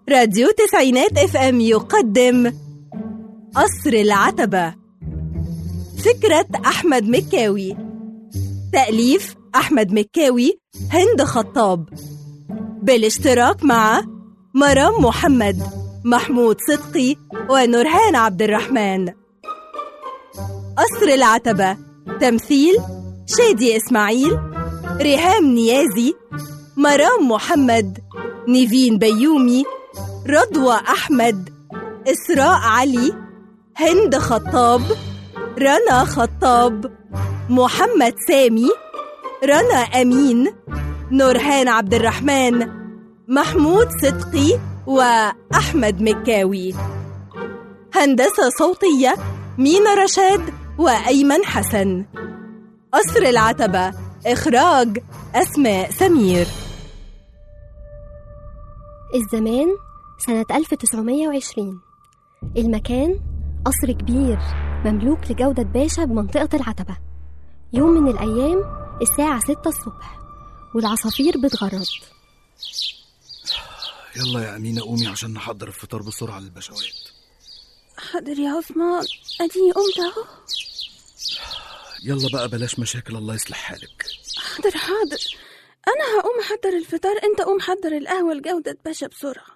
راديو تسعينات اف ام يقدم قصر العتبة فكرة أحمد مكاوي تأليف أحمد مكاوي هند خطاب بالاشتراك مع مرام محمد محمود صدقي ونورهان عبد الرحمن قصر العتبة تمثيل شادي إسماعيل ريهام نيازي مرام محمد نيفين بيومي رضوى أحمد إسراء علي هند خطاب رنا خطاب محمد سامي رنا أمين نورهان عبد الرحمن محمود صدقي وأحمد مكاوي هندسة صوتية مينا رشاد وأيمن حسن قصر العتبة إخراج أسماء سمير الزمان سنة 1920 المكان قصر كبير مملوك لجودة باشا بمنطقة العتبة يوم من الأيام الساعة ستة الصبح والعصافير بتغرد يلا يا أمينة قومي عشان نحضر الفطار بسرعة للبشوات حاضر يا عثمان اديني قمت اهو يلا بقى بلاش مشاكل الله يصلح حالك حاضر حاضر انا هقوم احضر الفطار انت قوم حضر القهوه لجوده باشا بسرعه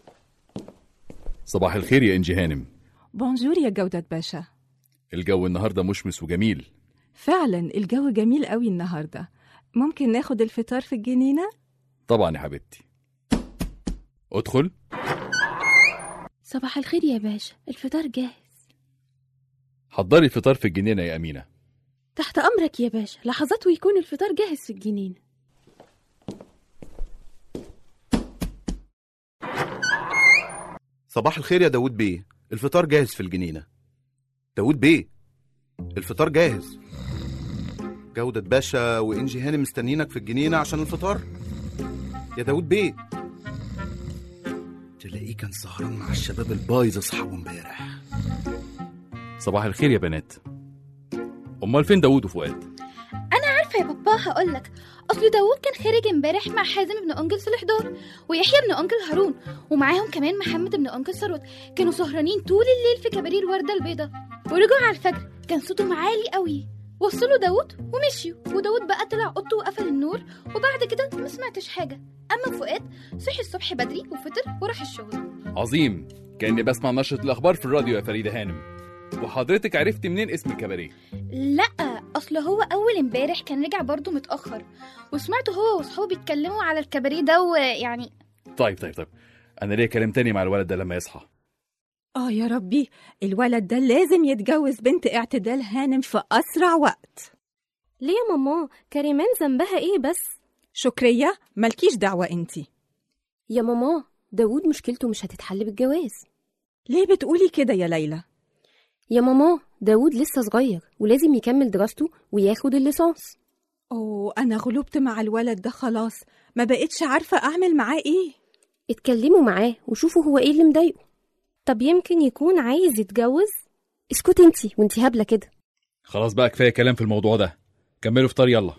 صباح الخير يا إنجي هانم بونجور يا جودة باشا الجو النهاردة مشمس وجميل فعلا الجو جميل قوي النهاردة ممكن ناخد الفطار في الجنينة؟ طبعا يا حبيبتي ادخل صباح الخير يا باشا الفطار جاهز حضري الفطار في الجنينة يا أمينة تحت امرك يا باشا لحظات ويكون الفطار جاهز في الجنينه صباح الخير يا داود بيه الفطار جاهز في الجنينة داود بيه الفطار جاهز جودة باشا وإنجي هانم مستنيينك في الجنينة عشان الفطار يا داود بيه تلاقيه كان سهران مع الشباب البايظ أصحابه امبارح صباح الخير يا بنات أمال فين داوود وفؤاد عارفه يا بابا هقولك اصل داوود كان خارج امبارح مع حازم ابن انجل صالح دار ويحيى ابن انجل هارون ومعاهم كمان محمد ابن انجل ثروت كانوا سهرانين طول الليل في كباريه الورده البيضاء ورجعوا على الفجر كان صوتهم عالي قوي وصلوا داوود ومشيوا وداوود بقى طلع اوضته وقفل النور وبعد كده ما سمعتش حاجه اما فؤاد صحي الصبح بدري وفطر وراح الشغل عظيم كأني بسمع نشرة الأخبار في الراديو يا فريدة هانم وحضرتك عرفتي منين اسم الكباريه لا اصل هو اول امبارح كان رجع برضه متاخر وسمعته هو واصحابه بيتكلموا على الكباريه ده ويعني طيب طيب طيب أنا ليا كلام تاني مع الولد ده لما يصحى آه يا ربي الولد ده لازم يتجوز بنت اعتدال هانم في أسرع وقت ليه يا ماما كريمان ذنبها ايه بس شكرية ملكيش دعوة انتي يا ماما داوود مشكلته مش هتتحل بالجواز ليه بتقولي كده يا ليلى؟ يا ماما داوود لسه صغير ولازم يكمل دراسته وياخد الليسانس أوه أنا غلبت مع الولد ده خلاص ما بقتش عارفة أعمل معاه إيه اتكلموا معاه وشوفوا هو ايه اللي مضايقه طب يمكن يكون عايز يتجوز اسكتي انتي وانتي هبله كده خلاص بقى كفاية كلام في الموضوع ده كملوا فطار يلا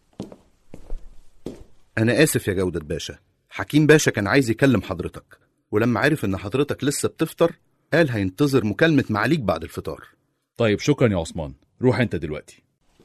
أنا آسف يا جودة باشا حكيم باشا كان عايز يكلم حضرتك ولما عرف إن حضرتك لسه بتفطر قال هينتظر مكالمة معاليك بعد الفطار طيب شكرا يا عثمان روح انت دلوقتي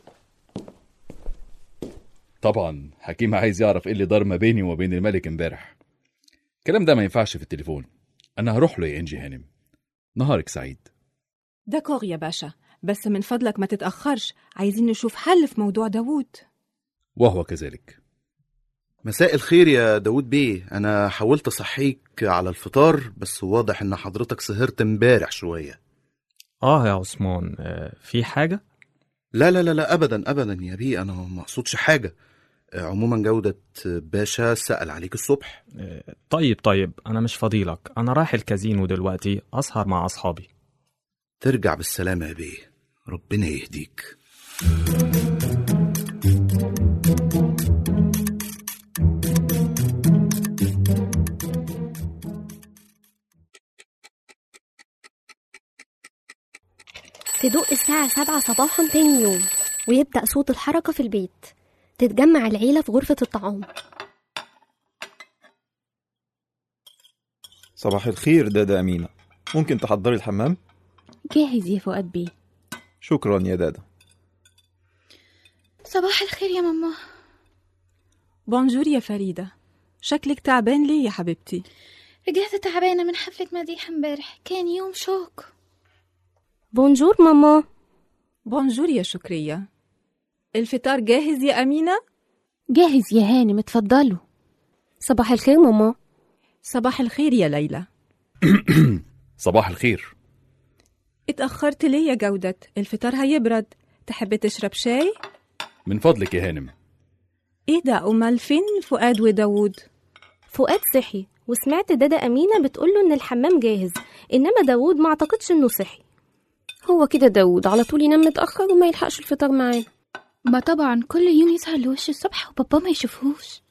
طبعا حكيم عايز يعرف ايه اللي دار ما بيني وما بين الملك امبارح الكلام ده ما ينفعش في التليفون انا هروح له يا انجي هانم نهارك سعيد داكوغ يا باشا بس من فضلك ما تتأخرش عايزين نشوف حل في موضوع داوود وهو كذلك مساء الخير يا داود بيه أنا حاولت أصحيك على الفطار بس واضح إن حضرتك سهرت امبارح شوية اه يا عثمان آه، في حاجة؟ لا لا لا لا أبدا أبدا يا بيه أنا ما أقصدش حاجة آه، عموما جودة باشا سأل عليك الصبح آه، طيب طيب أنا مش فضيلك أنا رايح الكازينو دلوقتي أسهر مع أصحابي ترجع بالسلامة يا بيه ربنا يهديك تدق الساعة سبعة صباحا تاني يوم ويبدأ صوت الحركة في البيت تتجمع العيلة في غرفة الطعام صباح الخير دادا أمينة ممكن تحضري الحمام؟ جاهز يا فؤاد بيه شكرا يا دادا صباح الخير يا ماما بونجور يا فريدة شكلك تعبان ليه يا حبيبتي رجعت تعبانة من حفلة مديح امبارح كان يوم شوك بونجور ماما بونجور يا شكرية الفطار جاهز يا أمينة جاهز يا هانم اتفضلوا صباح الخير ماما صباح الخير يا ليلى صباح الخير اتأخرت ليه يا جودة الفطار هيبرد تحب تشرب شاي من فضلك يا هانم ايه ده أمال فين فؤاد وداوود فؤاد صحي وسمعت دادا أمينة بتقوله إن الحمام جاهز إنما داوود ما أعتقدش إنه صحي هو كده داوود على طول ينام متأخر وما يلحقش الفطار معانا ما طبعا كل يوم يظهر لوش الصبح وبابا ما يشوفهوش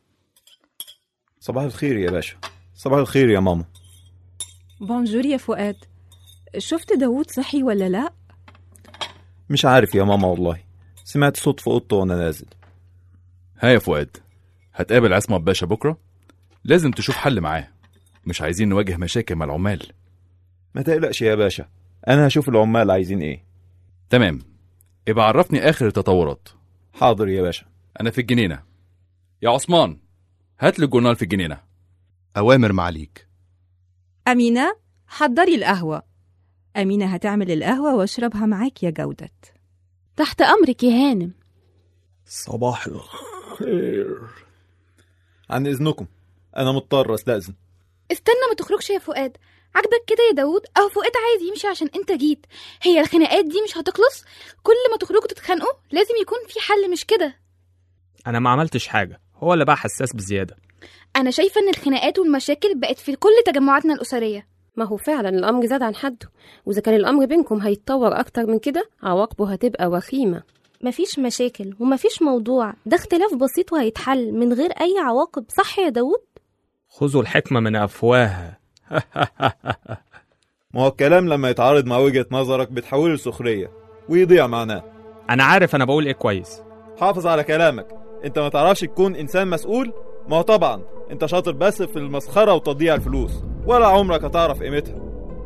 صباح الخير يا باشا صباح الخير يا ماما بونجور يا فؤاد شفت داوود صحي ولا لا مش عارف يا ماما والله سمعت صوت في اوضته وانا نازل ها يا فؤاد هتقابل عصمت باشا بكرة لازم تشوف حل معاه مش عايزين نواجه مشاكل مع العمال ما تقلقش يا باشا انا هشوف العمال عايزين ايه تمام يبقى عرفني آخر التطورات حاضر يا باشا أنا في الجنينة يا عثمان هات لي الجورنال في الجنينة أوامر معاليك أمينة حضري القهوة أمينة هتعمل القهوة واشربها معاك يا جودة تحت أمرك يا هانم صباح الخير عن اذنكم انا مضطر استاذن استنى ما تخرجش يا فؤاد عاجبك كده يا داوود اهو فؤاد عايز يمشي عشان انت جيت هي الخناقات دي مش هتخلص كل ما تخرجوا تتخانقوا لازم يكون في حل مش كده انا ما عملتش حاجه هو اللي بقى حساس بزياده انا شايفه ان الخناقات والمشاكل بقت في كل تجمعاتنا الاسريه ما هو فعلا الأمر زاد عن حده وإذا كان الأمر بينكم هيتطور أكتر من كده عواقبه هتبقى وخيمة مفيش مشاكل ومفيش موضوع ده اختلاف بسيط وهيتحل من غير أي عواقب صح يا داوود؟ خذوا الحكمه من افواهها ما هو الكلام لما يتعارض مع وجهة نظرك بتحوله لسخرية ويضيع معناه انا عارف انا بقول ايه كويس حافظ على كلامك انت ما تعرفش تكون انسان مسؤول ما هو طبعا انت شاطر بس في المسخرة وتضييع الفلوس ولا عمرك هتعرف قيمتها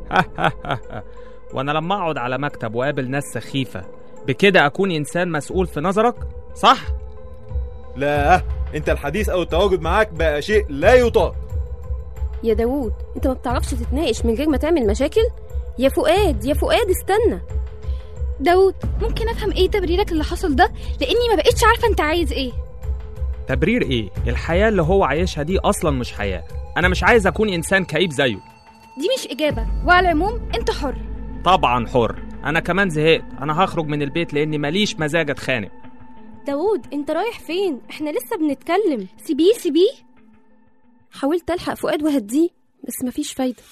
وانا لما اقعد على مكتب واقابل ناس سخيفه بكده اكون انسان مسؤول في نظرك صح لا انت الحديث او التواجد معاك بقى شيء لا يطاق يا داوود انت ما بتعرفش تتناقش من غير ما تعمل مشاكل يا فؤاد يا فؤاد استنى داوود ممكن افهم ايه تبريرك اللي حصل ده لاني ما بقتش عارفه انت عايز ايه تبرير ايه الحياه اللي هو عايشها دي اصلا مش حياه انا مش عايز اكون انسان كئيب زيه دي مش اجابه وعلى العموم انت حر طبعا حر انا كمان زهقت انا هخرج من البيت لاني ماليش مزاج اتخانق داوود انت رايح فين احنا لسه بنتكلم سيبيه سيبيه حاولت الحق فؤاد وهديه بس مفيش فايده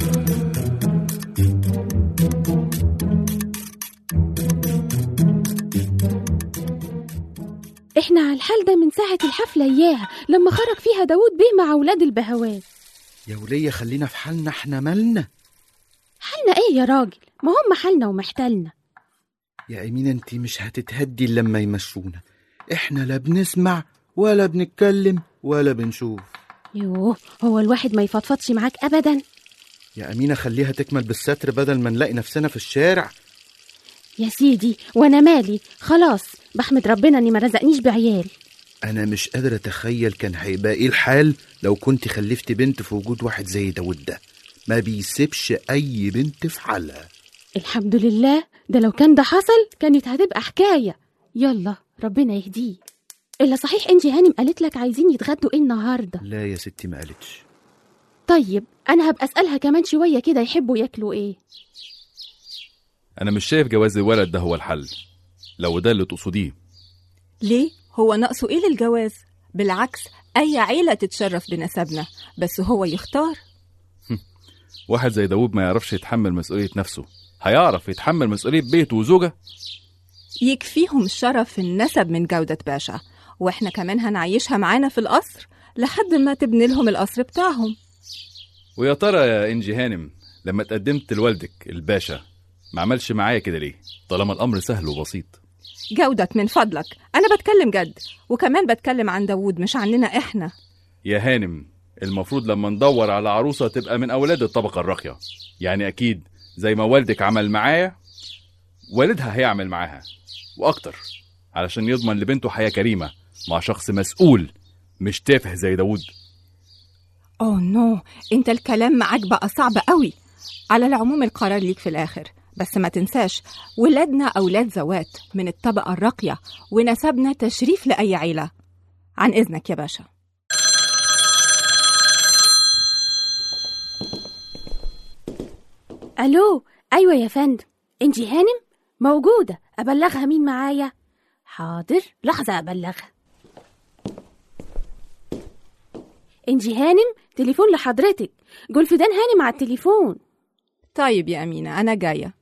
احنا على الحال ده من ساعة الحفلة اياها لما خرج فيها داوود بيه مع ولاد البهوات يا ولية خلينا في حالنا احنا مالنا حالنا ايه يا راجل ما هم حالنا ومحتلنا يا أمينة انت مش هتتهدي إلا لما يمشونا احنا لا بنسمع ولا بنتكلم ولا بنشوف يوه هو الواحد ما يفضفضش معاك ابدا يا أمينة خليها تكمل بالستر بدل ما نلاقي نفسنا في الشارع يا سيدي وانا مالي خلاص بحمد ربنا اني ما رزقنيش بعيال أنا مش قادر أتخيل كان هيبقى إيه الحال لو كنت خلفت بنت في وجود واحد زي داود ده ما بيسيبش أي بنت في حالها الحمد لله ده لو كان ده حصل كانت هتبقى حكاية يلا ربنا يهديه إلا صحيح إنجي هانم قالت لك عايزين يتغدوا إيه النهاردة لا يا ستي ما قالتش طيب أنا هبقى أسألها كمان شوية كده يحبوا ياكلوا إيه أنا مش شايف جواز الولد ده هو الحل لو ده اللي تقصديه ليه هو ناقصه ايه للجواز بالعكس اي عيله تتشرف بنسبنا بس هو يختار واحد زي داوود ما يعرفش يتحمل مسؤولية نفسه هيعرف يتحمل مسؤولية بيته وزوجة يكفيهم شرف النسب من جودة باشا واحنا كمان هنعيشها معانا في القصر لحد ما تبني لهم القصر بتاعهم ويا ترى يا إنجي هانم لما تقدمت لوالدك الباشا ما عملش معايا كده ليه طالما الأمر سهل وبسيط جودة من فضلك أنا بتكلم جد وكمان بتكلم عن داوود مش عننا إحنا يا هانم المفروض لما ندور على عروسة تبقى من أولاد الطبقة الراقية يعني أكيد زي ما والدك عمل معايا والدها هيعمل معاها وأكتر علشان يضمن لبنته حياة كريمة مع شخص مسؤول مش تافه زي داوود اوه نو انت الكلام معاك بقى صعب قوي على العموم القرار ليك في الاخر بس ما تنساش ولادنا اولاد ذوات من الطبقه الراقيه ونسبنا تشريف لاي عيله عن اذنك يا باشا الو ايوه يا فندم انجي هانم موجوده ابلغها مين معايا حاضر لحظه ابلغها انجي هانم تليفون لحضرتك جولفدان هانم على التليفون طيب يا امينه انا جايه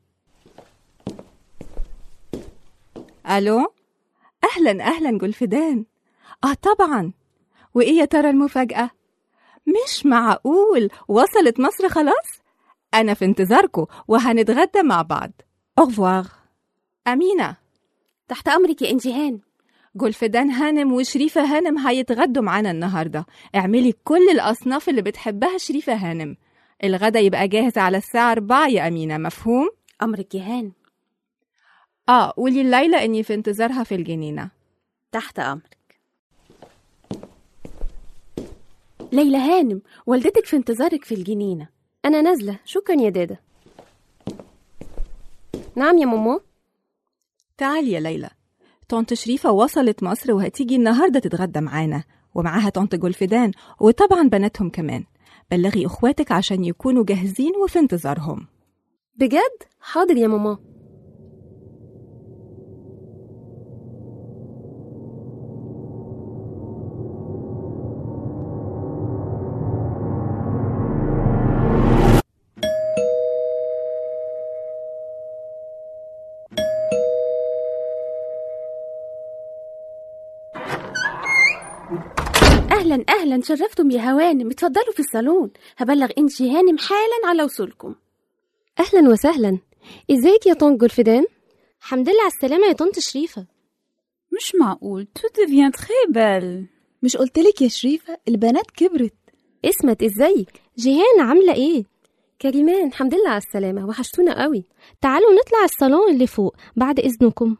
الو اهلا اهلا جولفدان اه طبعا وايه يا ترى المفاجاه مش معقول وصلت مصر خلاص انا في انتظاركم وهنتغدى مع بعض اوغفوار امينه تحت امرك يا انجي هانم جولفدان هانم وشريفة هانم هيتغدوا معانا النهاردة اعملي كل الأصناف اللي بتحبها شريفة هانم الغدا يبقى جاهز على الساعة أربعة يا أمينة مفهوم؟ امرك يا هانم آه قولي ليلى إني في انتظارها في الجنينة تحت امرك ليلى هانم والدتك في انتظارك في الجنينه أنا نازلة شكرا يا دادا نعم يا ماما تعالي يا ليلى طنط شريفة وصلت مصر وهتيجي النهاردة تتغدى معانا ومعاها طنط جولفدان وطبعا بناتهم كمان بلغي اخواتك عشان يكونوا جاهزين وفي انتظارهم بجد حاضر يا ماما اهلا اهلا شرفتم يا هوانم اتفضلوا في الصالون هبلغ انجي هانم حالا على وصولكم أهلا وسهلا ازيك يا طنط جولفدان الحمد لله على السلامة يا طنط شريفة مش معقول tout devient très belle مش قلتلك يا شريفة البنات كبرت اسمت ازيك جيهان عاملة ايه؟ كريمان الحمد لله على السلامة وحشتونا قوي تعالوا نطلع الصالون اللي فوق بعد إذنكم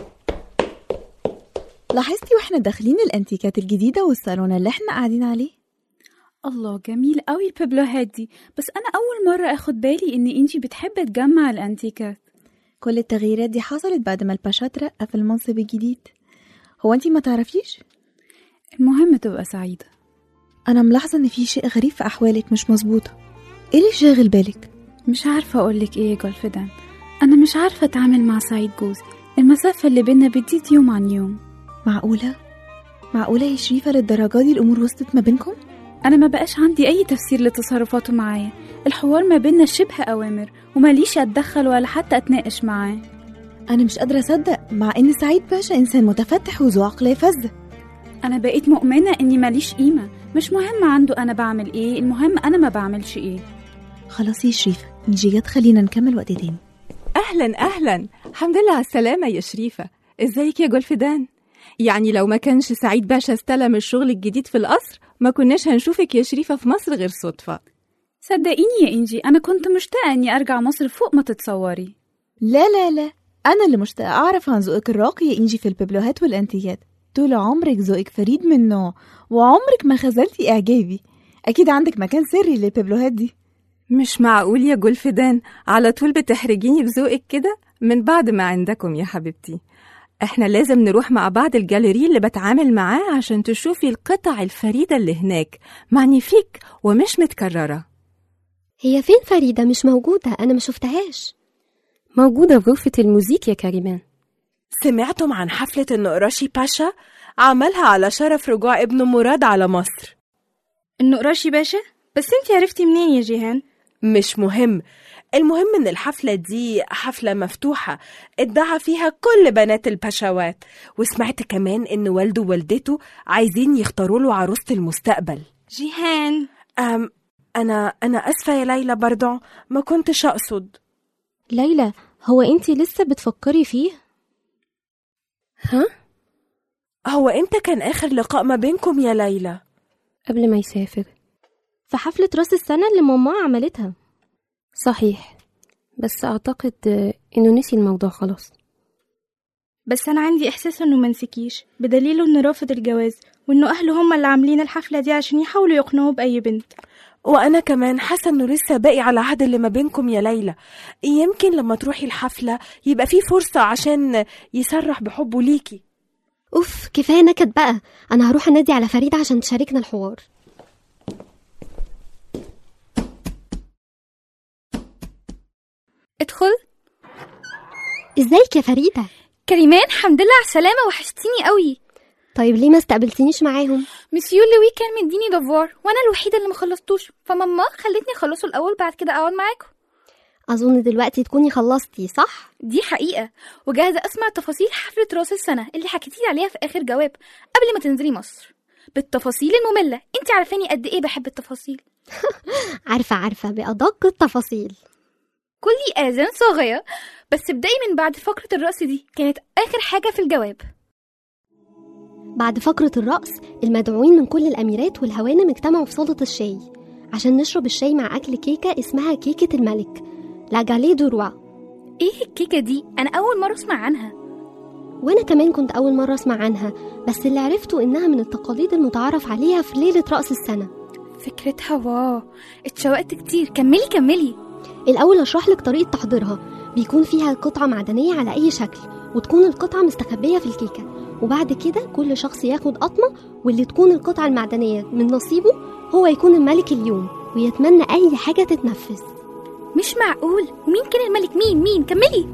لاحظتي واحنا داخلين الانتيكات الجديدة والصالون اللي احنا قاعدين عليه الله جميل قوي البيبلوهات دي بس انا اول مره اخد بالي ان انتي بتحب تجمع الانتيكات كل التغييرات دي حصلت بعد ما الباشا ترقى في المنصب الجديد هو انتي ما تعرفيش المهم تبقى سعيده انا ملاحظة ان في شيء غريب في احوالك مش مظبوطة ايه اللي شاغل بالك مش عارفه اقولك ايه يا جولفدان انا مش عارفه اتعامل مع سعيد جوزي المسافه اللي بينا بتزيد يوم عن يوم معقولة معقولة يا شريفة للدرجة دي الامور وصلت ما بينكم انا ما بقاش عندي اي تفسير لتصرفاته معايا الحوار ما بينا شبه اوامر وماليش اتدخل ولا حتى اتناقش معاه انا مش قادرة اصدق مع ان سعيد باشا انسان متفتح وذو عقلية فذة انا بقيت مؤمنه اني ماليش قيمه مش مهم عنده انا بعمل ايه المهم انا ما بعملش ايه خلاص يا شريفة نيجي جت خلينا نكمل وقت تاني أهلا أهلا الحمد لله على السلامة يا شريفة ازيك يا جولفدان يعني لو ما كانش سعيد باشا استلم الشغل الجديد في القصر ما كناش هنشوفك يا شريفة في مصر غير صدفة صدقيني يا انجي انا كنت مشتاقه اني ارجع مصر فوق ما تتصوري لا لا لا انا اللي مشتاقة اعرف عن ذوقك الراقي يا انجي في البيبلوهات والانتيات طول عمرك ذوقك فريد من نوع وعمرك ما خذلتي اعجابي اكيد عندك مكان سري للبيبلوهات دي مش معقول يا جولفدان على طول بتحرجيني بذوقك كده من بعد ما عندكم يا حبيبتي احنا لازم نروح مع بعض الجاليري اللي بتعامل معاه عشان تشوفي القطع الفريدة اللي هناك مانيفيك ومش متكررة هي فين فريدة مش موجودة أنا ما شفتهاش موجودة في غرفة الموزيك يا كريمان سمعتم عن حفلة النقراشي باشا عملها على شرف رجوع ابنه مراد على مصر النقراشي باشا بس انتي عرفتي منين يا جيهان مش مهم المهم ان الحفلة دي حفلة مفتوحة ادعى فيها كل بنات الباشوات وسمعت كمان ان والده ووالدته عايزين يختاروا له عروسة المستقبل جيهان أم انا انا اسفة يا ليلى برضو ما كنتش اقصد ليلى هو انتي لسه بتفكري فيه؟ ها؟ هو امتى كان اخر لقاء ما بينكم يا ليلى قبل ما يسافر في حفلة راس السنة اللي ماما عملتها صحيح بس أعتقد آه، إنه نسي الموضوع خلاص بس أنا عندي إحساس إنه منسكيش بدليل إنه رافض الجواز وإنه أهله هم اللي عاملين الحفلة دي عشان يحاولوا يقنعوه بأي بنت وأنا كمان حاسة إنه لسه باقي على العهد اللي ما بينكم يا ليلى يمكن لما تروحي الحفلة يبقى في فرصة عشان يصرح بحبه ليكي أوف كفاية نكد بقى أنا هروح أنادي على فريدة عشان تشاركنا الحوار ادخل ازيك يا فريدة كريمان الحمد لله على السلامة وحشتيني قوي طيب ليه ما استقبلتنيش معاهم مسيو لوي كان مديني دفوار وانا الوحيدة اللي ما خلصتوش فماما خلتني اخلصه الاول بعد كده اقعد معاكم أظن دلوقتي تكوني خلصتي صح؟ دي حقيقة وجاهزة اسمع تفاصيل حفلة راس السنة اللي حكيتيلي عليها في اخر جواب قبل ما تنزلي مصر بالتفاصيل المملة انت عارفاني قد ايه بحب التفاصيل عارفة عارفة بأدق التفاصيل كل آذان صاغية بس ابدأي من بعد فقرة الرأس دي كانت آخر حاجة في الجواب بعد فقرة الرقص المدعوين من كل الأميرات والهوانم اجتمعوا في صالة الشاي عشان نشرب الشاي مع أكل كيكة اسمها كيكة الملك لا جالي دو روا ايه الكيكة دي انا اول مرة اسمع عنها وأنا كمان كنت أول مرة أسمع عنها بس اللي عرفته إنها من التقاليد المتعارف عليها في ليلة رأس السنة فكرتها واو اتشوقت كتير كملي كملي الأول أشرح لك طريقة تحضيرها بيكون فيها قطعة معدنية على أي شكل وتكون القطعة مستخبية في الكيكة وبعد كده كل شخص ياخد قطمة واللي تكون القطعة المعدنية من نصيبه هو يكون الملك اليوم ويتمنى أي حاجة تتنفذ مش معقول ومين كان الملك مين مين كملي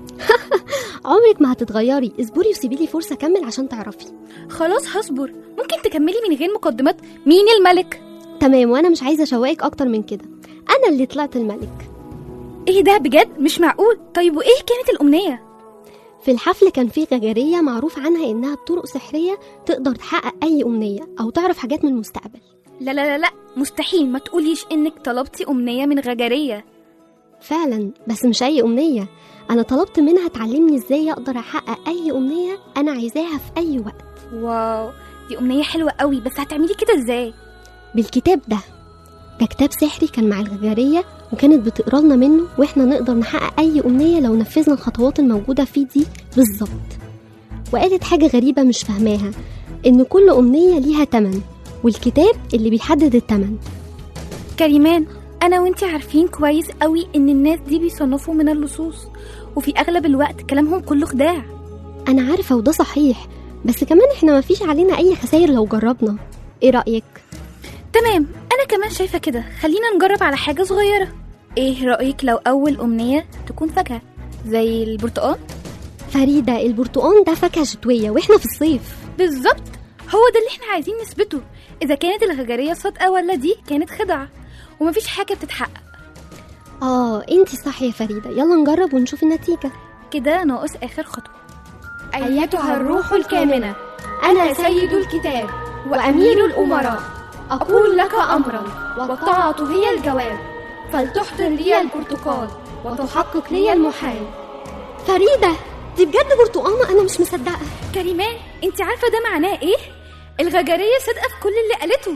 عمرك ما هتتغيري اصبري وسيبيلي فرصة أكمل عشان تعرفي خلاص هصبر ممكن تكملي من غير مقدمات مين الملك تمام وأنا مش عايزة أشوقك أكتر من كده أنا اللي طلعت الملك ايه ده بجد مش معقول طيب وايه كانت الأمنية في الحفل كان في غجرية معروف عنها إنها بطرق سحرية تقدر تحقق أي أمنية أو تعرف حاجات من المستقبل لا لا لا لا مستحيل ما تقوليش انك طلبتي أمنية من غجرية فعلا بس مش أي أمنية أنا طلبت منها تعلمني إزاي أقدر أحقق أي أمنية أنا عايزاها في أي وقت واو دي أمنية حلوة قوي بس هتعملي كده ازاي بالكتاب ده ده كتاب سحري كان مع الغجرية وكانت بتقرا لنا منه واحنا نقدر نحقق أي أمنية لو نفذنا الخطوات الموجودة فيه دي بالظبط وقالت حاجة غريبة مش فاهماها إن كل أمنية ليها تمن والكتاب اللي بيحدد التمن كريمان انا وانتي عارفين كويس قوي ان الناس دي بيصنفوا من اللصوص وفي اغلب الوقت كلامهم كله خداع أنا عارفة وده صحيح بس كمان احنا مفيش علينا أي خسائر لو جربنا إيه رأيك؟ تمام انا كمان شايفة كده خلينا نجرب على حاجة صغيرة ايه رأيك لو اول امنية تكون فاكهة زي البرتقال فريدة البرتقان ده فاكهة شتوية واحنا في الصيف بالظبط هو ده اللي احنا عايزين نثبته اذا كانت الغجرية صادقة ولا دي كانت خدعة ومفيش حاجة بتتحقق آه انتي صح يا فريدة يلا نجرب ونشوف النتيجة كده ناقص اخر خطوة أيتها الروح الكامنة أنا سيد الكتاب وأمير الأمراء أقول لك أمرا والطاعة هي الجواب فلتحضر لي البرتقال وتحقق لي المحال فريدة دي بجد برتقانة أنا مش مصدقة كريمان انت عارفة ده معناه ايه الغجرية صادقة في كل اللي قالته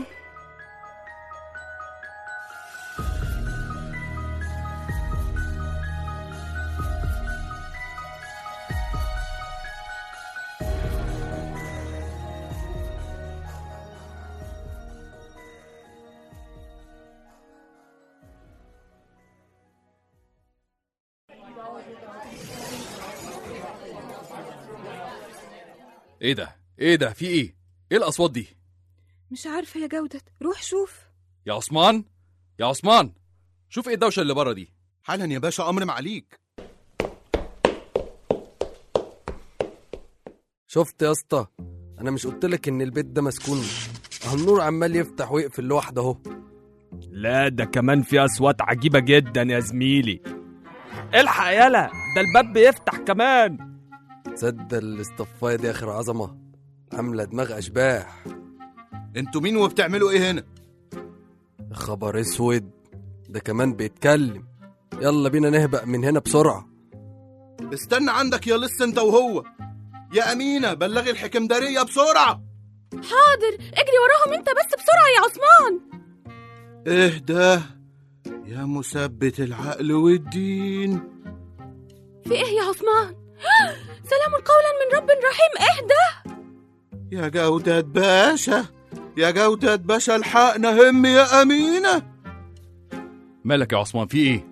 ايه ده ايه ده في ايه ايه الاصوات دي مش عارفة يا جودة روح شوف يا عثمان يا عثمان شوف ايه الدوشه اللي بره دي حالا يا باشا امر معليك شفت يا اسطى انا مش قلت لك ان البيت ده مسكون اهو النور عمال يفتح ويقفل لوحده اهو لا ده كمان في اصوات عجيبه جدا يا زميلي الحق يالا ده الباب بيفتح كمان تصدق الاصطفايه دي اخر عظمه عامله دماغ اشباح انتوا مين وبتعملوا ايه هنا يا خبر اسود ده كمان بيتكلم يلا بينا نهبق من هنا بسرعه استنى عندك يا لص انت وهو يا امينه بلغي الحكمداريه بسرعه حاضر اجري وراهم انت بس بسرعة يا عثمان اهدى يا مثبت العقل والدين في ايه يا عثمان سلام قولا من رب رحيم اهدى يا جودة باشا يا جودة باشا الحقنا هم يا أمينة مالك يا عثمان في ايه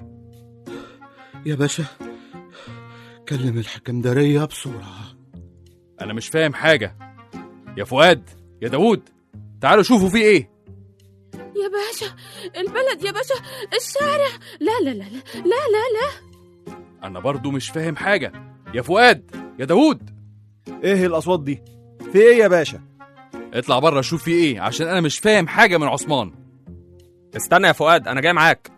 يا باشا كلم الحكمدارية بسرعة انا مش فاهم حاجه يا فؤاد يا داوود تعالوا شوفوا في ايه يا باشا البلد يا باشا الشارع لا لا لا لا لا لا لا انا برضو مش فاهم حاجه يا فؤاد يا داوود ايه الاصوات دي في ايه يا باشا اطلع بره شوف في ايه عشان انا مش فاهم حاجه من عثمان استنى يا فؤاد انا جاي معاك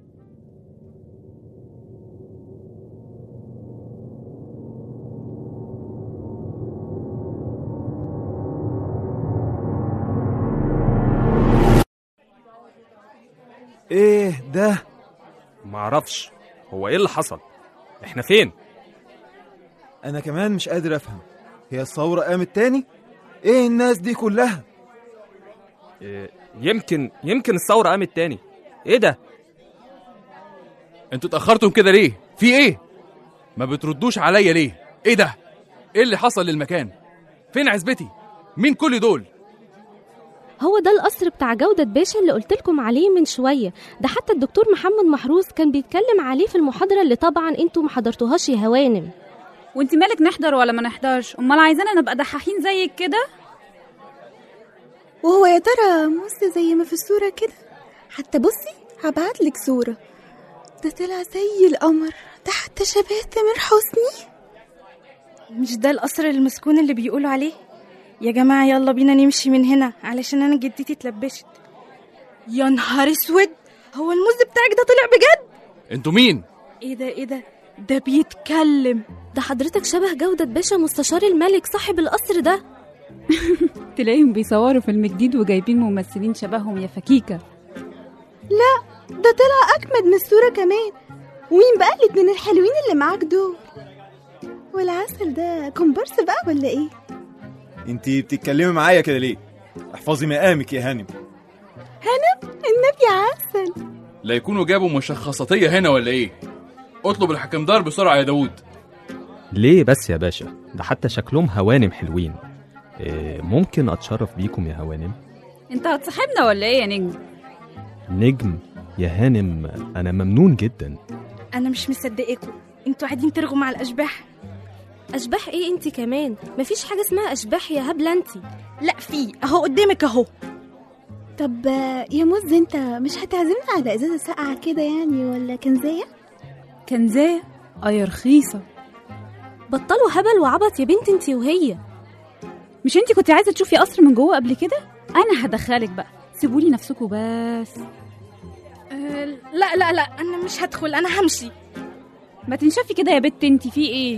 ايه ده معرفش هو ايه اللي حصل احنا فين انا كمان مش قادر افهم هي الثورة قامت تاني ايه الناس دي كلها إيه يمكن يمكن الثورة قامت تاني ايه ده انتوا اتاخرتم كده ليه في ايه ما بتردوش عليا ليه ايه ده ايه اللي حصل للمكان فين عزبتي مين كل دول هو ده القصر بتاع جودة باشا اللي قلت لكم عليه من شوية ده حتى الدكتور محمد محروس كان بيتكلم عليه في المحاضرة اللي طبعا انتوا ما حضرتوهاش يا هوانم وانت مالك نحضر ولا ما نحضرش امال عايزانا نبقى دحاحين زيك كده وهو يا ترى موسى زي ما في الصورة كده حتى بصي هبعتلك صورة ده طلع زي القمر تحت شبه تامر حسني مش ده القصر المسكون اللي بيقولوا عليه يا جماعة يلا بينا نمشي من هنا علشان أنا جدتي اتلبشت يا نهار اسود هو الموز بتاعك ده طلع بجد انتوا مين ايه ده ايه ده ده بيتكلم ده حضرتك شبه جودة باشا مستشار الملك صاحب القصر ده تلاقيهم بيصوروا فيلم جديد وجايبين ممثلين شبههم يا فكيكة لا ده طلع أجمد من الصورة كمان ومين بقى الاتنين الحلوين اللي معاك دول والعسل ده كومبارس بقى ولا ايه انتي بتتكلمي معايا كده ليه احفظي مقامك يا هانم هانم النبي عسل لا يكونوا جابوا مشخصاتيه هنا ولا ايه اطلب الحكمدار بسرعه يا داوود ليه بس يا باشا ده حتى شكلهم هوانم حلوين إيه ممكن اتشرف بيكم يا هوانم انت هتصاحبنا ولا ايه يا نجم نجم يا هانم انا ممنون جدا أنا مش مصدقاكم انتوا قاعدين ترغوا مع الأشباح أشباح إيه أنت كمان مفيش حاجة اسمها أشباح يا هبلة أنت لا في أهو قدامك أهو طب آه، يا موز انت مش هتعزمنا على ازازة ساقعة كده يعني ولا كنزاية كنزاية اه يا رخيصة بطلوا هبل وعبط يا بنت انت وهي مش انت كنت عايزة تشوفي قصر من جوه قبل كده انا هدخلك بقى سيبولي نفسكوا بس أه لا لا لا أنا مش هدخل أنا همشي ما تنشفي كده يا بت انت في ايه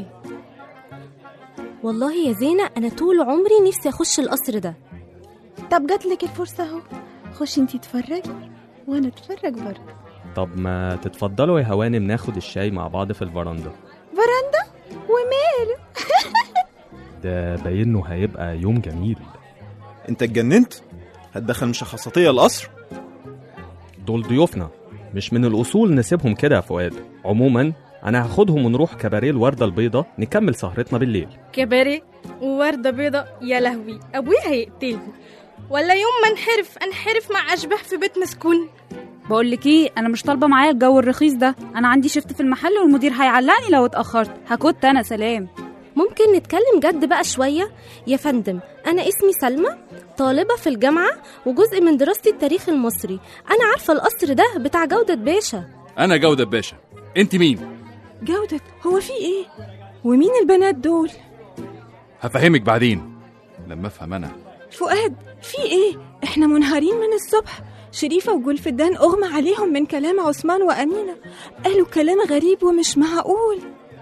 والله يا زينة أنا طول عمري نفسي أخش القصر ده طب جاتلك الفرصة اهو خشي انتي اتفرجي وانا اتفرج برضه طب ما تتفضلوا يا هوانم ناخد الشاي مع بعض في الفرندا فرندا وماله ده باينه هيبقى يوم جميل انت اتجننت هتدخل مشخصاتية القصر دول ضيوفنا مش من الأصول نسيبهم كده يا فؤاد عموما أنا هاخدهم ونروح كباريه الوردة البيضة نكمل سهرتنا بالليل كباريه ووردة بيضة يا لهوي أبويا هيقتلني ولا يوم ما انحرف انحرف مع أشباح في بيت مسكون بقول لك ايه انا مش طالبه معايا الجو الرخيص ده انا عندي شفت في المحل والمدير هيعلقني لو اتاخرت هكت انا سلام ممكن نتكلم جد بقى شوية يا فندم أنا اسمي سلمى طالبة في الجامعة وجزء من دراستي التاريخ المصري أنا عارفة القصر ده بتاع جودة باشا انا جوده باشا انت مين جودة هو في ايه ومين البنات دول هفهمك بعدين لما افهم انا فؤاد في ايه احنا منهارين من الصبح شريفة وجولفدان أغمى عليهم من كلام عثمان وأمينة قالوا كلام غريب ومش معقول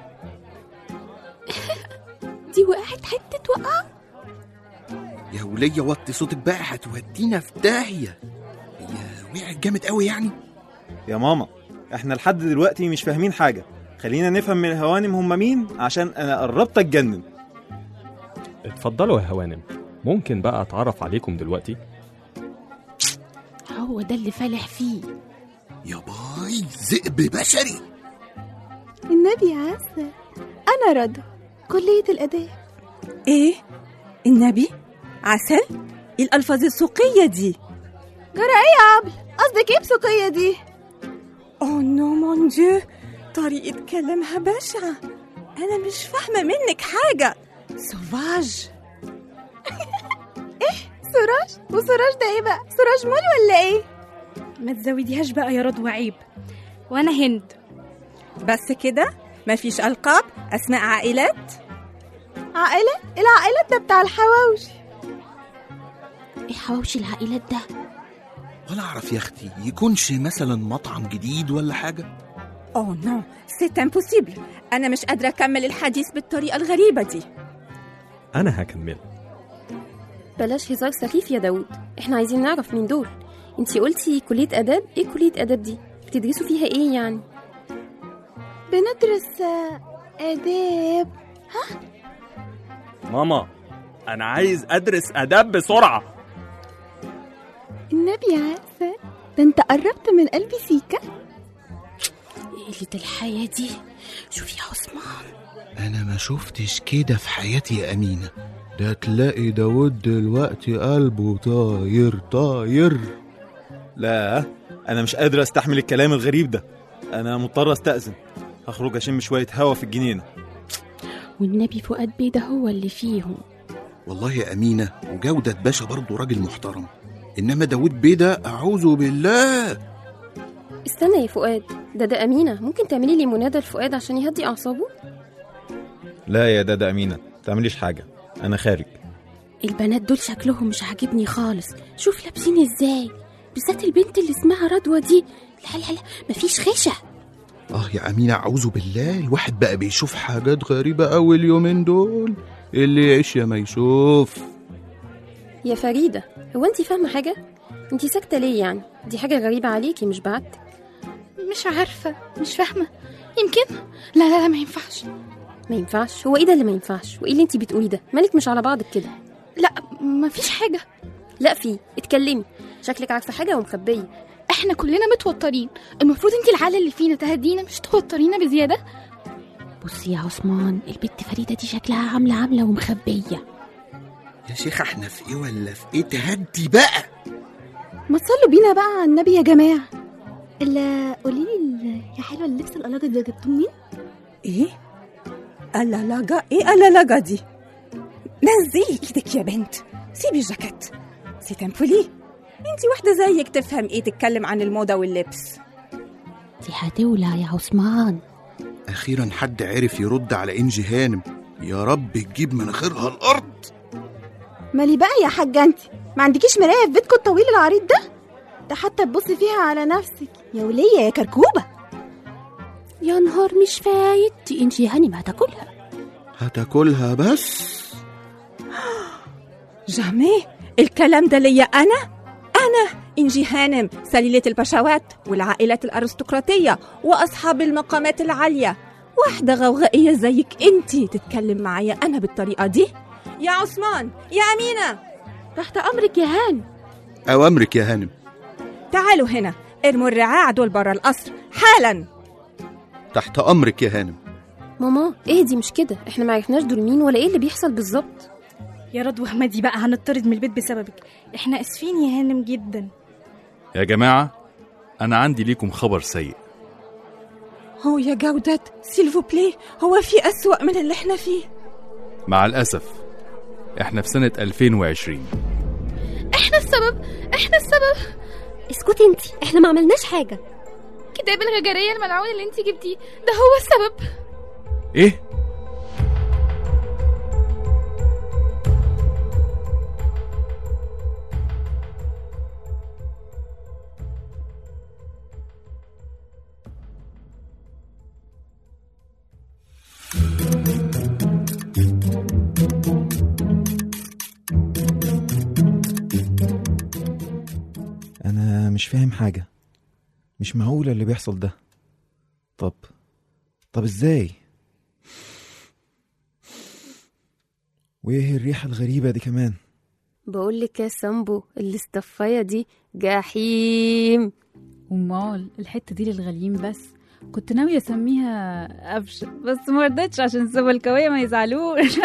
دي وقعت حتة وقعة يا ولية وطي صوتك بقى هتودينا في داهية هي وقعت جامد قوي يعني يا ماما احنا لحد دلوقتي مش فاهمين حاجة خلينا نفهم من الهوانم هم مين عشان انا قربت اتجنن اتفضلوا يا هوانم ممكن بقى أتعرف عليكم دلوقتي هو ده اللي فالح فيه يا باي ذئب بشري النبي عسل أنا رضا كلية الآداب ايه النبي عسل إيه الالفاظ السوقيه دي جرى إيه يا عبل قصدك إيه بسوقية دي اوه نو مون ديو طريقة كلامها بشعة أنا مش فاهمة منك حاجة سوفاج إيه سراج وسراج ده إيه بقى سراج مول ولا إيه ما تزوديهاش بقى يا رضوى عيب وانا هند بس كده مفيش ألقاب أسماء عائلات عائلة العائلات ده بتاع الحواوشي ايه حواوشي العائلات ده ولا اعرف يا اختي يكونش مثلا مطعم جديد ولا حاجه اوه نو سيت امبوسيبل أنا مش قادرة أكمل الحديث بالطريقة الغريبة دي أنا هكمل بلاش هزار سخيف يا داود احنا عايزين نعرف مين دول انتي قلتي كلية آداب ايه كلية آداب دي بتدرسوا فيها ايه يعني بندرس آه، آداب ماما أنا عايز أدرس آداب بسرعة النبي عسل ده انت قربت من قلبي سيكا قلة الحياة دي شوفي يا عثمان انا ما شفتش كده في حياتي يا امينه ده تلاقي داود دلوقتي قلبه طاير طاير لا انا مش قادر استحمل الكلام الغريب ده انا مضطر استأذن هخرج اشم شويه هوا في الجنينه والنبي فؤاد بيه ده هو اللي فيهم والله يا امينه وجوده باشا برضه راجل محترم انما داود بيه اعوذ بالله استنى يا فؤاد ده ده أمينة ممكن تعملي لي منادى لفؤاد عشان يهدي أعصابه لا يا دادا امينه تعمليش حاجه انا خارج البنات دول شكلهم مش عاجبني خالص شوف لابسين ازاي بالذات البنت اللي اسمها رضوى دي لا لا لا مفيش خشة اه يا امينه اعوذ بالله الواحد بقى بيشوف حاجات غريبه قوي اليومين دول اللي يعيش يا ما يشوف يا فريدة هو انتي فاهمة حاجة انتي ساكتة ليه يعني دي حاجة غريبة عليكي مش بعدتك مش عارفة مش فاهمة يمكن لا لا لا ما ينفعش ما ينفعش هو ايه ده اللي ما ينفعش وايه اللي انتي بتقولي ده مالك مش على بعضك كده لا ما فيش حاجة لا في اتكلمي شكلك عارفة حاجة ومخبية احنا كلنا متوترين المفروض انت العالة اللي فينا تهدينا مش توترينا بزيادة بصي يا عثمان البت فريدة دي شكلها عاملة عاملة ومخبية يا شيخ احنا في ايه ولا في ايه تهدي بقى ما تصلوا بينا بقى على النبي يا جماعة الا قولي لي يا حلوة اللبس الألاجة ده جبتوه منين؟ ايه اللالجة ايه اللالجة دي نزلي ايدك يا بنت سيبي الجاكيت سي تمبولي انتي واحدة زيك تفهم ايه تتكلم عن الموضة واللبس دي هتولع يا عثمان اخيرا حد عرف يرد على انجي هانم يا رب تجيب مناخيرها الارض مالي بقى يا حاجة انت ما عندكيش مراية في بيتكم الطويل العريض ده ده حتى تبصي فيها على نفسك يا ولية يا كركوبة يا نهار مش فايت دي انجي هانم هتاكلها هتاكلها بس جامي الكلام ده ليا أنا أنا إنجي هانم سليلة البشوات والعائلات الأرستقراطية وأصحاب المقامات العالية واحدة غوغائية زيك انتي تتكلم معايا أنا بالطريقة دي يا عثمان يا أمينة تحت أمرك يا هان اوامرك يا هانم تعالوا هنا ارموا الرعاع دول برا القصر حالا تحت امرك يا هانم ماما ايه دي مش كده احنا ما عرفناش دول مين ولا ايه اللي بيحصل بالظبط يا رضوى احمدي بقى هنطرد من البيت بسببك احنا اسفين يا هانم جدا يا جماعة أنا عندي ليكم خبر سيء هو يا جودة سيلفو بلي هو في أسوأ من اللي احنا فيه مع الأسف إحنا في سنة 2020 احنا السبب احنا السبب اسكتي انتي احنا ما عملناش حاجة كتاب الغجرية الملعون اللي انت جبتيه ده هو السبب إيه؟ انا مش فاهم حاجه مش معقول اللي بيحصل ده طب طب ازاي وايه الريحه الغريبه دي كمان بقول لك يا سامبو الاستفايه دي جحيم امال الحته دي للغاليين بس كنت ناويه اسميها قفشه بس ما رضيتش عشان الزملكاويه ما يزعلوش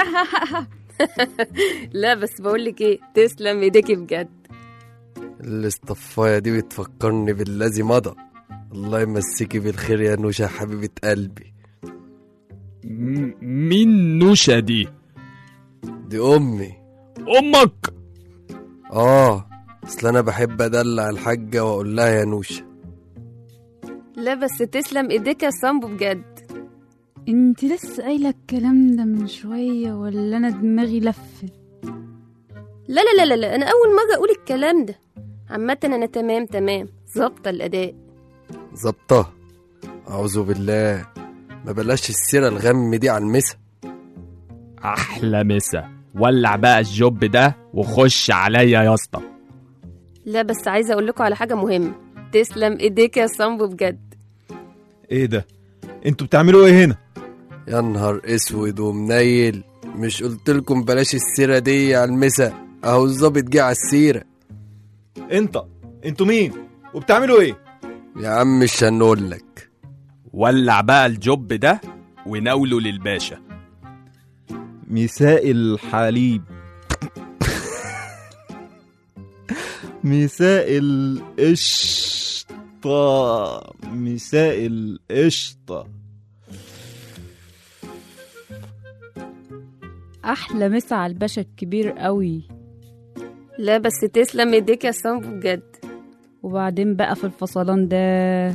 لا بس بقول لك ايه تسلم ايديكي بجد الاصطفاية دي بتفكرني بالذي مضى الله يمسكي بالخير يا نوشة حبيبة قلبي مين نوشة دي؟ دي أمي أمك آه أصل أنا بحب أدلع الحاجة وأقول لها يا نوشة لا بس تسلم ايديك يا سامبو بجد انت لسه قايله الكلام ده من شويه ولا انا دماغي لفت لا لا لا لا, لا. انا اول مره اقول الكلام ده عامه انا تمام تمام ظابطه الاداء ظبطة أعوذ بالله ما بلاش السيرة الغم دي على المسا أحلى مسا ولع بقى الجوب ده وخش عليا يا اسطى لا بس عايزه اقول لكم على حاجه مهمه تسلم ايديك يا سامبو بجد ايه ده انتوا بتعملوا ايه هنا يا نهار اسود ومنيل مش قلت لكم بلاش السيرة دي على المسا اهو الظابط جه على السيرة انت انتوا مين وبتعملوا ايه يا عم مش هنقول لك ولع بقى الجوب ده وناوله للباشا مساء الحليب مساء القشطة مساء القشطة احلى مسا على الباشا الكبير قوي لا بس تسلم ايديك يا سامبو بجد وبعدين بقى في الفصلان ده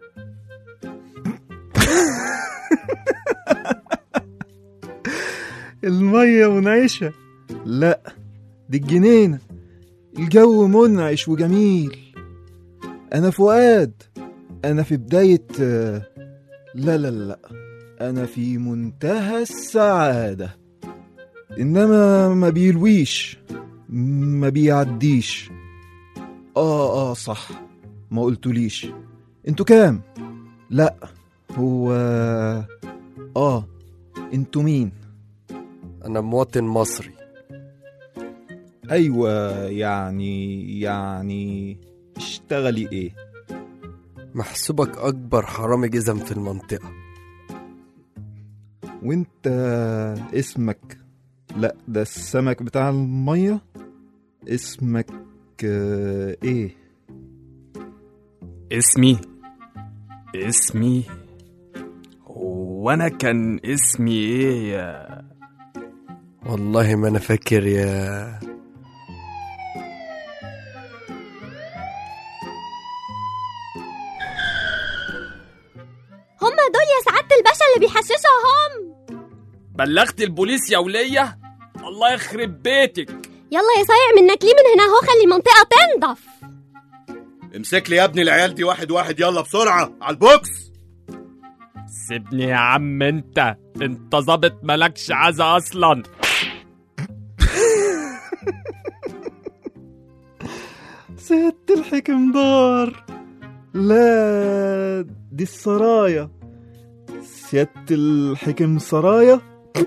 المية منعشة لا دي الجنينة الجو منعش وجميل أنا فؤاد أنا في بداية لا لا لا أنا في منتهى السعادة إنما ما بيلويش ما بيعديش آه آه صح ما قلتوليش انتوا كام؟ لا هو آه انتوا مين؟ أنا مواطن مصري أيوة يعني يعني اشتغلي إيه؟ محسوبك أكبر حرامي جزم في المنطقة وانت اسمك لا ده السمك بتاع المية اسمك آه، ايه اسمي اسمي وانا كان اسمي ايه يا والله ما أنا فاكر يا هما دول يا سعادة الباشا اللي بيحششوا هم بلغت البوليس يا ولية الله يخرب بيتك يلا يا صايع منك ليه من هنا اهو خلي المنطقة تنضف امسك لي يا ابني العيال دي واحد واحد يلا بسرعة على البوكس سيبني يا عم انت انت ظابط مالكش عزا اصلا سيادة الحكم دار لا دي السرايا سيادة الحكم سرايا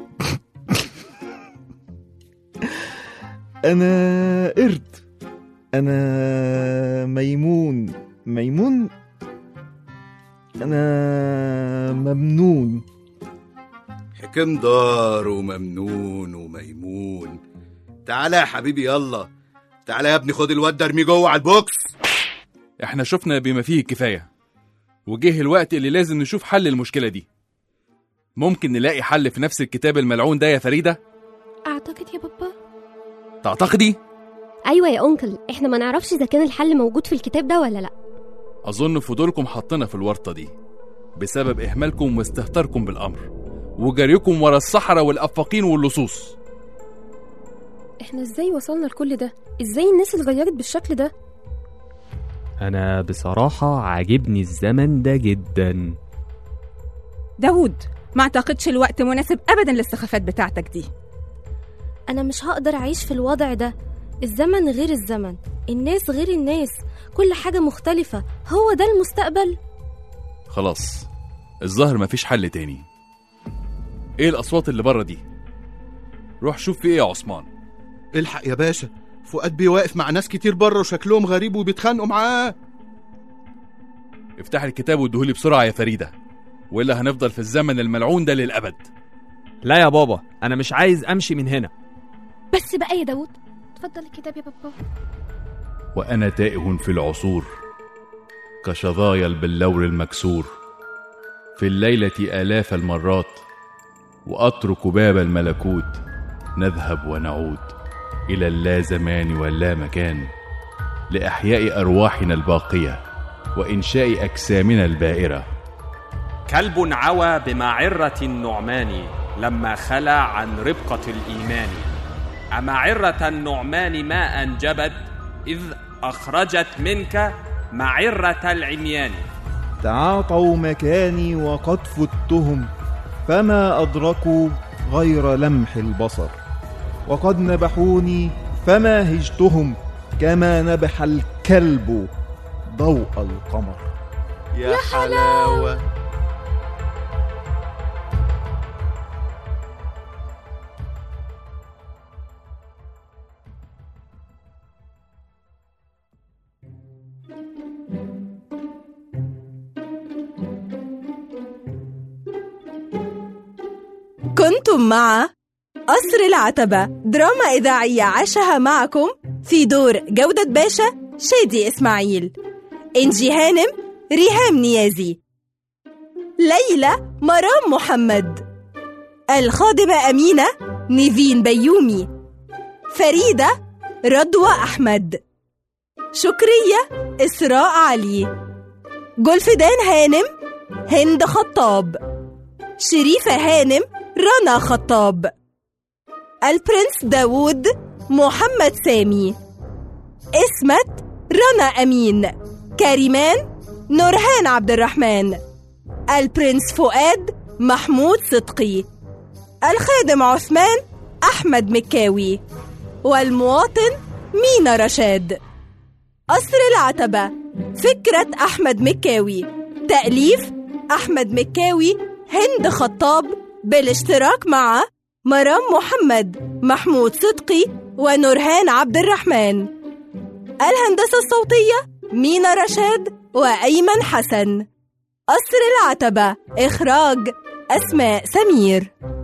أنا قرد أنا ميمون ميمون أنا ممنون حكم دار وممنون وميمون تعالى يا حبيبي يلا تعالى يا ابني خد الواد ده ارميه جوه على البوكس احنا شفنا بما فيه الكفاية وجه الوقت اللي لازم نشوف حل المشكلة دي ممكن نلاقي حل في نفس الكتاب الملعون ده يا فريدة اعتقد يا بابا تعتقدي ايوه يا انكل احنا ما نعرفش اذا كان الحل موجود في الكتاب ده ولا لا أظن فضولكم حطنا في الورطة دي بسبب إهمالكم واستهتاركم بالأمر وجريكم ورا الصحراء والأفاقين واللصوص احنا ازاي وصلنا لكل ده ازاي الناس اتغيرت بالشكل ده أنا بصراحة عاجبني الزمن ده جدا داوود ما اعتقدش الوقت مناسب ابدا للسخافات بتاعتك دي انا مش هقدر اعيش في الوضع ده الزمن غير الزمن الناس غير الناس كل حاجة مختلفة هو ده المستقبل خلاص الظاهر مفيش حل تاني ايه الأصوات اللي بره دي روح شوف في ايه يا عثمان الحق يا باشا فؤاد بيه واقف مع ناس كتير بره وشكلهم غريب وبيتخانقوا معاه افتح الكتاب وادهولي بسرعة يا فريدة وإلا هنفضل في الزمن الملعون ده للأبد لا يا بابا انا مش عايز امشي من هنا بس بقى يا داوود اتفضل الكتاب يا بابا وأنا تائه في العصور كشظايا البلور المكسور في الليلة آلاف المرات وأترك باب الملكوت نذهب ونعود إلى اللا زمان واللا مكان لإحياء أرواحنا الباقية وإنشاء أجسامنا البائرة كلب عوى بمعرة النعمان لما خلى عن ربقة الإيمان أمعرة النعمان ما أنجبت إذ أخرجت منك معرة العميان تعاطوا مكاني وقد فتهم فما أدركوا غير لمح البصر وقد نبحوني فما هجتهم كما نبح الكلب ضوء القمر يا حلاوة كنتم مع قصر العتبة دراما إذاعية عاشها معكم في دور جودة باشا شادي إسماعيل إنجي هانم ريهام نيازي ليلى مرام محمد الخادمة أمينة نيفين بيومي فريدة رضوى أحمد شكرية إسراء علي جولفدان هانم هند خطاب شريفة هانم رنا خطاب البرنس داوود محمد سامي اسمت رنا أمين كريمان نورهان عبد الرحمن البرنس فؤاد محمود صدقي الخادم عثمان أحمد مكاوي والمواطن مينا رشاد قصر العتبة فكرة أحمد مكاوي تأليف أحمد مكاوي هند خطاب بالاشتراك مع مرام محمد محمود صدقي ونورهان عبد الرحمن الهندسة الصوتية مينا رشاد وأيمن حسن قصر العتبة إخراج أسماء سمير